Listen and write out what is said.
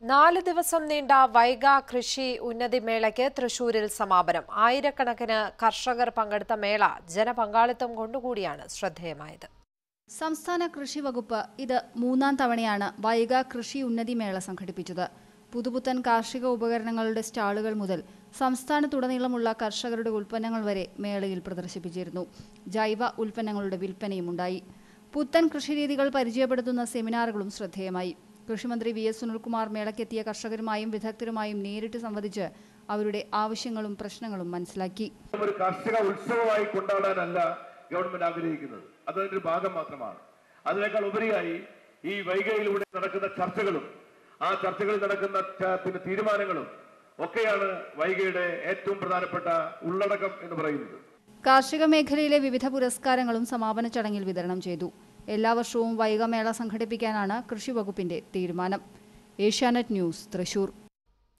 നാല് ദിവസം നീണ്ട വൈഗ കൃഷി ഉന്നതി മേളയ്ക്ക് തൃശൂരിൽ സമാപനം ആയിരക്കണക്കിന് കർഷകർ പങ്കെടുത്ത മേള ജനപങ്കാളിത്തം കൊണ്ടുകൂടിയാണ് ശ്രദ്ധേയമായത് സംസ്ഥാന കൃഷി വകുപ്പ് ഇത് മൂന്നാം തവണയാണ് വൈഗ കൃഷി ഉന്നതി മേള സംഘടിപ്പിച്ചത് പുതുപുത്തൻ കാർഷിക ഉപകരണങ്ങളുടെ സ്റ്റാളുകൾ മുതൽ സംസ്ഥാനത്തുടനീളമുള്ള കർഷകരുടെ ഉൽപ്പന്നങ്ങൾ വരെ മേളയിൽ പ്രദർശിപ്പിച്ചിരുന്നു ജൈവ ഉൽപ്പന്നങ്ങളുടെ വിൽപ്പനയുമുണ്ടായി പുത്തൻ കൃഷിരീതികൾ പരിചയപ്പെടുത്തുന്ന സെമിനാറുകളും ശ്രദ്ധേയമായി കൃഷിമന്ത്രി വി എസ് സുനിൽകുമാർ മേളയ്ക്കെത്തിയ കർഷകരുമായും വിദഗ്ധരുമായും നേരിട്ട് സംവദിച്ച് അവരുടെ ആവശ്യങ്ങളും പ്രശ്നങ്ങളും മനസ്സിലാക്കി ഒരു കാർഷിക ഉത്സവമായി കൊണ്ടാടാനല്ല ഗവൺമെന്റ് ആഗ്രഹിക്കുന്നത് അത് അതിന്റെ ഒരു ഭാഗം മാത്രമാണ് അതിനേക്കാൾ ഉപരിയായി ഈ വൈകയിലൂടെ നടക്കുന്ന ചർച്ചകളും ആ ചർച്ചകളിൽ നടക്കുന്ന ച- പിന്നെ തീരുമാനങ്ങളും ഒക്കെയാണ് വൈകയുടെ ഏറ്റവും പ്രധാനപ്പെട്ട ഉള്ളടക്കം എന്ന് പറയുന്നത് കാർഷിക മേഖലയിലെ വിവിധ പുരസ്കാരങ്ങളും സമാപന ചടങ്ങിൽ വിതരണം ചെയ്തു എല്ലാ വർഷവും വൈഗമേള സംഘടിപ്പിക്കാനാണ് കൃഷി വകുപ്പിന്റെ തീരുമാനം ഏഷ്യാനെറ്റ് ന്യൂസ് തൃശൂർ